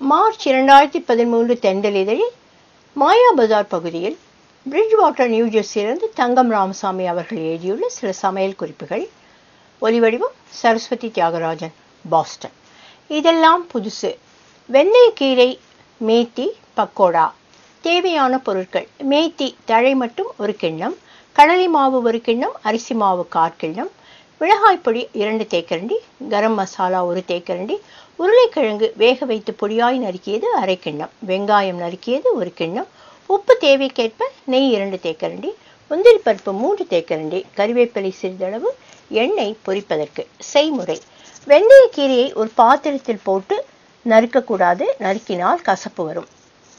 March இரண்டாயிரத்தி பதிமூன்று தென்றல் இதழில் மாயா பஜார் பகுதியில் பிரிட்ஜ் வாட்டர் நியூ ஜெர்சியிலிருந்து தங்கம் ராமசாமி அவர்கள் எழுதியுள்ள சில சமையல் குறிப்புகள் ஒலிவடிவம் சரஸ்வதி தியாகராஜன் பாஸ்டன் இதெல்லாம் புதுசு வெந்தயக்கீரை மேத்தி பக்கோடா தேவையான பொருட்கள் மேத்தி தழை மட்டும் ஒரு கிண்ணம் கடலை மாவு ஒரு கிண்ணம் அரிசி மாவு கால் கிண்ணம் மிளகாய் பொடி இரண்டு தேக்கரண்டி கரம் மசாலா ஒரு தேக்கரண்டி உருளைக்கிழங்கு வேக வைத்து பொடியாய் நறுக்கியது அரை கிண்ணம் வெங்காயம் நறுக்கியது ஒரு கிண்ணம் உப்பு தேவைக்கேற்ப நெய் இரண்டு தேக்கரண்டி முந்திரி பருப்பு மூன்று தேக்கரண்டி கறிவேப்பிலை சிறிதளவு எண்ணெய் பொரிப்பதற்கு செய்முறை வெந்தயக்கீரையை ஒரு பாத்திரத்தில் போட்டு நறுக்கக்கூடாது நறுக்கினால் கசப்பு வரும்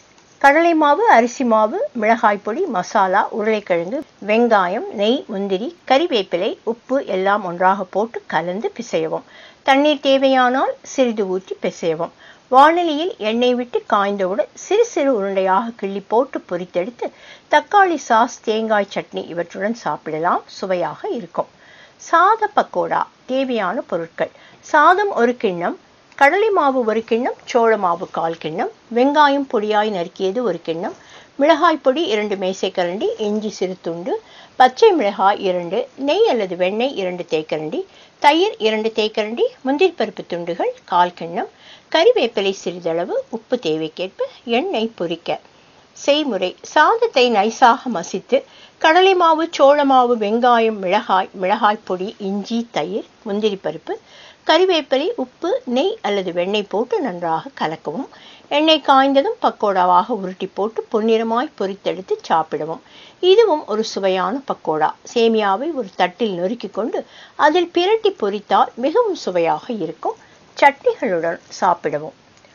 கடலை மாவு அரிசி மாவு மிளகாய் பொடி மசாலா உருளைக்கிழங்கு வெங்காயம் நெய் முந்திரி கறிவேப்பிலை உப்பு எல்லாம் ஒன்றாக போட்டு கலந்து பிசையவும் தண்ணீர் தேவையானால் சிறிது ஊற்றி பிசையவும் வானலியில் எண்ணெய் விட்டு காய்ந்தவுடன் சிறு சிறு உருண்டையாக கிள்ளி போட்டு பொரித்தெடுத்து தக்காளி சாஸ் தேங்காய் சட்னி இவற்றுடன் சாப்பிடலாம் சுவையாக இருக்கும் சாத பக்கோடா தேவையான பொருட்கள் சாதம் ஒரு கிண்ணம் கடலை மாவு ஒரு கிண்ணம் சோள மாவு கால் கிண்ணம் வெங்காயம் பொடியாய் நறுக்கியது ஒரு கிண்ணம் மிளகாய் பொடி இரண்டு மேசைக்கரண்டி இஞ்சி சிறு துண்டு பச்சை மிளகாய் இரண்டு நெய் அல்லது வெண்ணெய் இரண்டு தேக்கரண்டி தயிர் இரண்டு தேக்கரண்டி முந்திரி பருப்பு துண்டுகள் கால் கிண்ணம் கறிவேப்பிலை சிறிதளவு உப்பு தேவைக்கேற்ப எண்ணெய் பொரிக்க செய்முறை சாதத்தை நைசாக மசித்து கடலை மாவு சோள மாவு வெங்காயம் மிளகாய் மிளகாய் பொடி இஞ்சி தயிர் முந்திரி பருப்பு கறிவேப்பிலை உப்பு நெய் அல்லது வெண்ணெய் போட்டு நன்றாக கலக்கவும் எண்ணெய் காய்ந்ததும் பக்கோடாவாக உருட்டி போட்டு பொன்னிறமாய் பொரித்தெடுத்து சாப்பிடவும் இதுவும் ஒரு சுவையான பக்கோடா சேமியாவை ஒரு தட்டில் நொறுக்கி கொண்டு அதில் பிரட்டி பொரித்தால் மிகவும் சுவையாக இருக்கும் சட்னிகளுடன் சாப்பிடவும்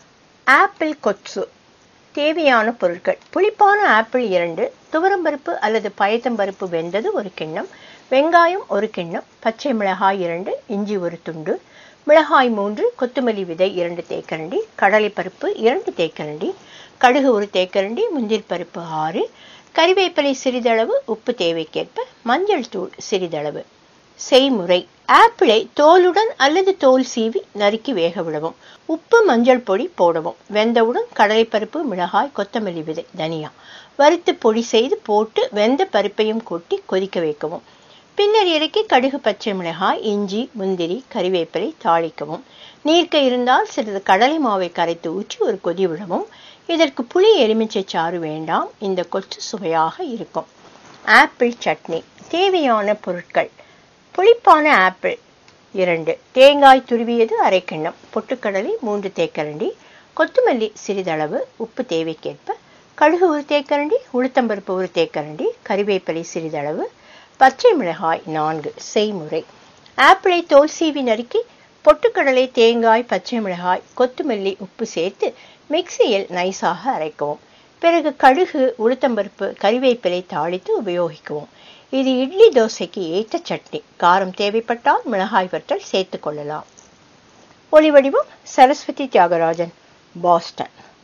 ஆப்பிள் கொத்து தேவையான பொருட்கள் புளிப்பான ஆப்பிள் இரண்டு துவரம்பருப்பு அல்லது பயத்தம்பருப்பு வெந்தது ஒரு கிண்ணம் வெங்காயம் ஒரு கிண்ணம் பச்சை மிளகாய் இரண்டு இஞ்சி ஒரு துண்டு மிளகாய் மூன்று கொத்தமல்லி விதை இரண்டு தேக்கரண்டி கடலைப்பருப்பு இரண்டு தேக்கரண்டி கடுகு ஒரு தேக்கரண்டி முந்திரி பருப்பு ஆறு கறிவேப்பிலை சிறிதளவு உப்பு தேவைக்கேற்ப மஞ்சள் தூள் சிறிதளவு செய்முறை ஆப்பிளை தோலுடன் அல்லது தோல் சீவி நறுக்கி வேக விடவும் உப்பு மஞ்சள் பொடி போடவும் வெந்தவுடன் கடலைப்பருப்பு மிளகாய் கொத்தமல்லி விதை தனியா வறுத்து பொடி செய்து போட்டு வெந்த பருப்பையும் கொட்டி கொதிக்க வைக்கவும் பின்னர் இறக்கி கடுகு பச்சை மிளகாய் இஞ்சி முந்திரி கறிவேப்பிலை தாளிக்கவும் நீர்க்க இருந்தால் சிறிது கடலை மாவை கரைத்து ஊற்றி ஒரு கொதி விடவும் இதற்கு புளி எலுமிச்சை சாறு வேண்டாம் இந்த கொத்து சுவையாக இருக்கும் ஆப்பிள் சட்னி தேவையான பொருட்கள் புளிப்பான ஆப்பிள் இரண்டு தேங்காய் துருவியது அரை கிண்ணம் பொட்டுக்கடலை மூன்று தேக்கரண்டி கொத்தமல்லி சிறிதளவு உப்பு தேவைக்கேற்ப கடுகு ஒரு தேக்கரண்டி உளுத்தம்பருப்பு ஒரு தேக்கரண்டி கறிவேப்பிலை சிறிதளவு பச்சை மிளகாய் நான்கு செய்முறை ஆப்பிளை தோல் சீவி நறுக்கி பொட்டுக்கடலை தேங்காய் பச்சை மிளகாய் கொத்தமல்லி உப்பு சேர்த்து மிக்சியில் நைஸாக அரைக்கவும் பிறகு கடுகு உளுத்தம்பருப்பு கறிவேப்பிலை தாளித்து உபயோகிக்கவும் இது இட்லி தோசைக்கு ஏற்ற சட்னி காரம் தேவைப்பட்டால் மிளகாய் வற்றல் சேர்த்து கொள்ளலாம் ஒளிவடிவம் சரஸ்வதி தியாகராஜன் பாஸ்டன்